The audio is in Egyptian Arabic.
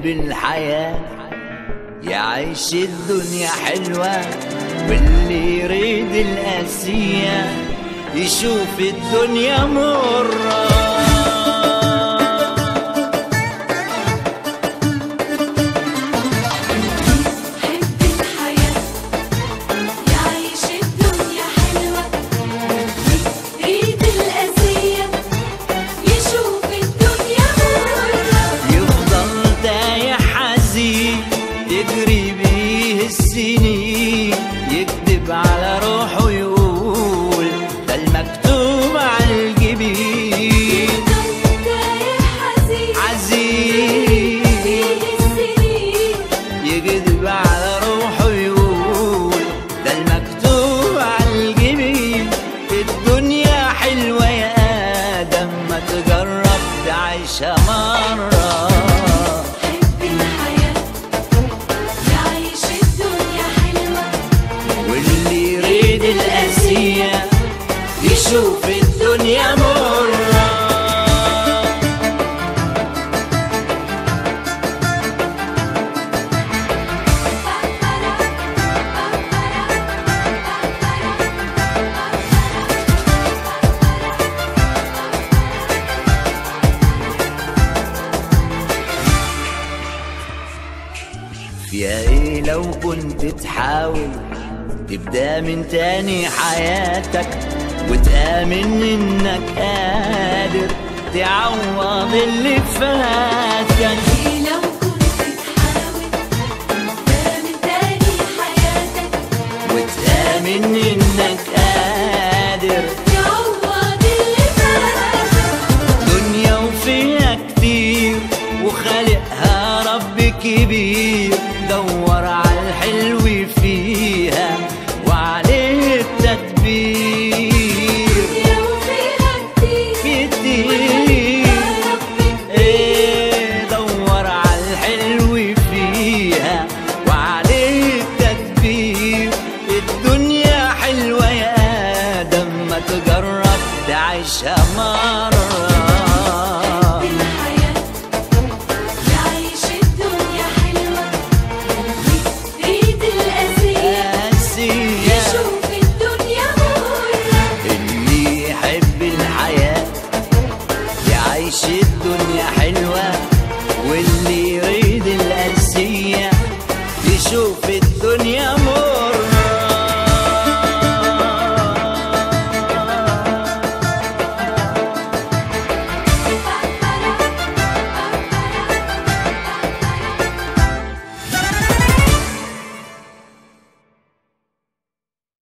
يحب الحياة يعيش الدنيا حلوة واللي يريد القاسية يشوف الدنيا مرة حب الحياة يعيش الدنيا حلوة يريد الأذية يشوف الدنيا مرة يفضل تايه حزين يجري بيه السنين يكذب على روحه يقول ده المكتوب على الجبين يفضل تايه حزين عزيز فيه السنين يكذب على روحه يقول ده المكتوب على الجبين الدنيا حلوة يا آدم ما تجرب تعيشها مرة حب الحياة يعيش الدنيا حلوة واللي يريد القاسية يشوف الدنيا مرة يا ايه لو كنت تحاول تبدا من تاني حياتك وتآمن انك قادر تعوض اللي فاتك إيه لو كنت تحاول تعمل تاني حياتك وتآمن انك قادر تعوض اللي فاتك دنيا وفيها كتير وخالقها رب كبير دور على الحلو فيها وعليه التدبير لو فيها كتير كتير وخلقها ربك ايه دور على الحلو فيها وعليه التدبير الدنيا حلوة يا آدم ما تجرب تعيشها مرة بالحياة يعيش الدنيا حلوة يريد الأذية قاسية يشوف الدنيا مرة اللي يحب الحياة يعيش الدنيا حلوة واللي يريد القاسية يشوف